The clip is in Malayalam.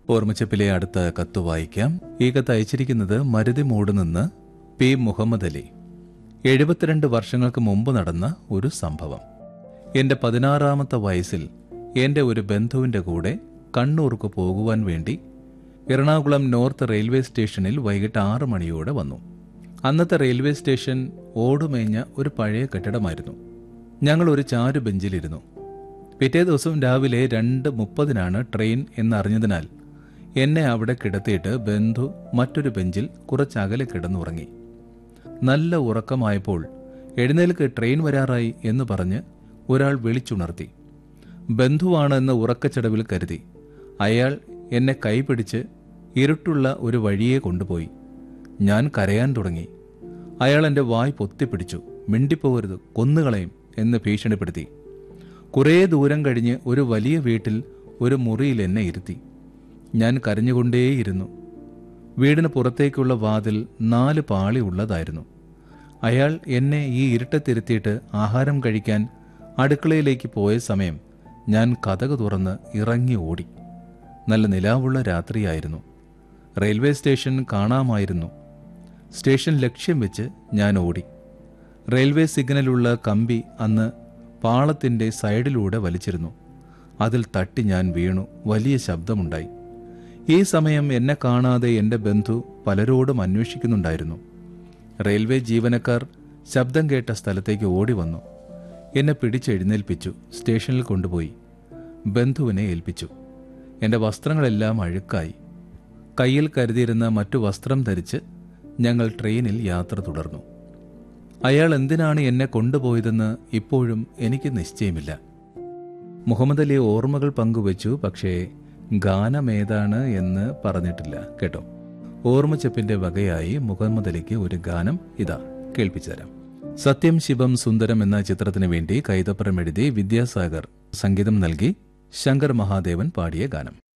ഓർമ്മച്ചപ്പിലെ അടുത്ത കത്ത് വായിക്കാം ഈ കത്ത് അയച്ചിരിക്കുന്നത് മരുതിമൂട് നിന്ന് പി മുഹമ്മദ് അലി എഴുപത്തിരണ്ട് വർഷങ്ങൾക്ക് മുമ്പ് നടന്ന ഒരു സംഭവം എന്റെ പതിനാറാമത്തെ വയസ്സിൽ എന്റെ ഒരു ബന്ധുവിന്റെ കൂടെ കണ്ണൂർക്ക് പോകുവാൻ വേണ്ടി എറണാകുളം നോർത്ത് റെയിൽവേ സ്റ്റേഷനിൽ വൈകിട്ട് ആറ് മണിയോടെ വന്നു അന്നത്തെ റെയിൽവേ സ്റ്റേഷൻ ഓടുമേഞ്ഞ ഒരു പഴയ കെട്ടിടമായിരുന്നു ഞങ്ങൾ ഒരു ചാരു ബെഞ്ചിലിരുന്നു പിറ്റേ ദിവസം രാവിലെ രണ്ട് മുപ്പതിനാണ് ട്രെയിൻ എന്നറിഞ്ഞതിനാൽ എന്നെ അവിടെ കിടത്തിയിട്ട് ബന്ധു മറ്റൊരു ബെഞ്ചിൽ കുറച്ചകലെ കിടന്നുറങ്ങി നല്ല ഉറക്കമായപ്പോൾ എഴുന്നേൽക്ക് ട്രെയിൻ വരാറായി എന്ന് പറഞ്ഞ് ഒരാൾ വിളിച്ചുണർത്തി ബന്ധുവാണ് എന്ന് ഉറക്കച്ചടവിൽ കരുതി അയാൾ എന്നെ കൈപിടിച്ച് ഇരുട്ടുള്ള ഒരു വഴിയെ കൊണ്ടുപോയി ഞാൻ കരയാൻ തുടങ്ങി അയാൾ എൻ്റെ വായ് പൊത്തിപ്പിടിച്ചു മിണ്ടിപ്പോകരുത് കൊന്നുകളയും എന്ന് ഭീഷണിപ്പെടുത്തി കുറേ ദൂരം കഴിഞ്ഞ് ഒരു വലിയ വീട്ടിൽ ഒരു മുറിയിൽ എന്നെ ഇരുത്തി ഞാൻ കരഞ്ഞുകൊണ്ടേയിരുന്നു വീടിന് പുറത്തേക്കുള്ള വാതിൽ നാല് പാളി ഉള്ളതായിരുന്നു അയാൾ എന്നെ ഈ ഇരുട്ടത്തിരുത്തിയിട്ട് ആഹാരം കഴിക്കാൻ അടുക്കളയിലേക്ക് പോയ സമയം ഞാൻ കഥക് തുറന്ന് ഇറങ്ങി ഓടി നല്ല നിലാവുള്ള രാത്രിയായിരുന്നു റെയിൽവേ സ്റ്റേഷൻ കാണാമായിരുന്നു സ്റ്റേഷൻ ലക്ഷ്യം വെച്ച് ഞാൻ ഓടി റെയിൽവേ സിഗ്നലുള്ള കമ്പി അന്ന് പാളത്തിന്റെ സൈഡിലൂടെ വലിച്ചിരുന്നു അതിൽ തട്ടി ഞാൻ വീണു വലിയ ശബ്ദമുണ്ടായി ഈ സമയം എന്നെ കാണാതെ എൻ്റെ ബന്ധു പലരോടും അന്വേഷിക്കുന്നുണ്ടായിരുന്നു റെയിൽവേ ജീവനക്കാർ ശബ്ദം കേട്ട സ്ഥലത്തേക്ക് ഓടി വന്നു എന്നെ പിടിച്ചെഴുന്നേൽപ്പിച്ചു സ്റ്റേഷനിൽ കൊണ്ടുപോയി ബന്ധുവിനെ ഏൽപ്പിച്ചു എൻ്റെ വസ്ത്രങ്ങളെല്ലാം അഴുക്കായി കയ്യിൽ കരുതിയിരുന്ന മറ്റു വസ്ത്രം ധരിച്ച് ഞങ്ങൾ ട്രെയിനിൽ യാത്ര തുടർന്നു അയാൾ എന്തിനാണ് എന്നെ കൊണ്ടുപോയതെന്ന് ഇപ്പോഴും എനിക്ക് നിശ്ചയമില്ല മുഹമ്മദ് അലി ഓർമ്മകൾ പങ്കുവച്ചു പക്ഷേ ഗാനമേതാണ് എന്ന് പറഞ്ഞിട്ടില്ല കേട്ടോ ഓർമ്മച്ചപ്പിന്റെ വകയായി മുഹമ്മദ് അലിക്ക് ഒരു ഗാനം ഇതാ കേൾപ്പിച്ചു തരാം സത്യം ശിവം സുന്ദരം എന്ന ചിത്രത്തിന് വേണ്ടി കൈതപ്പുറം എഴുതി വിദ്യാസാഗർ സംഗീതം നൽകി ശങ്കർ മഹാദേവൻ പാടിയ ഗാനം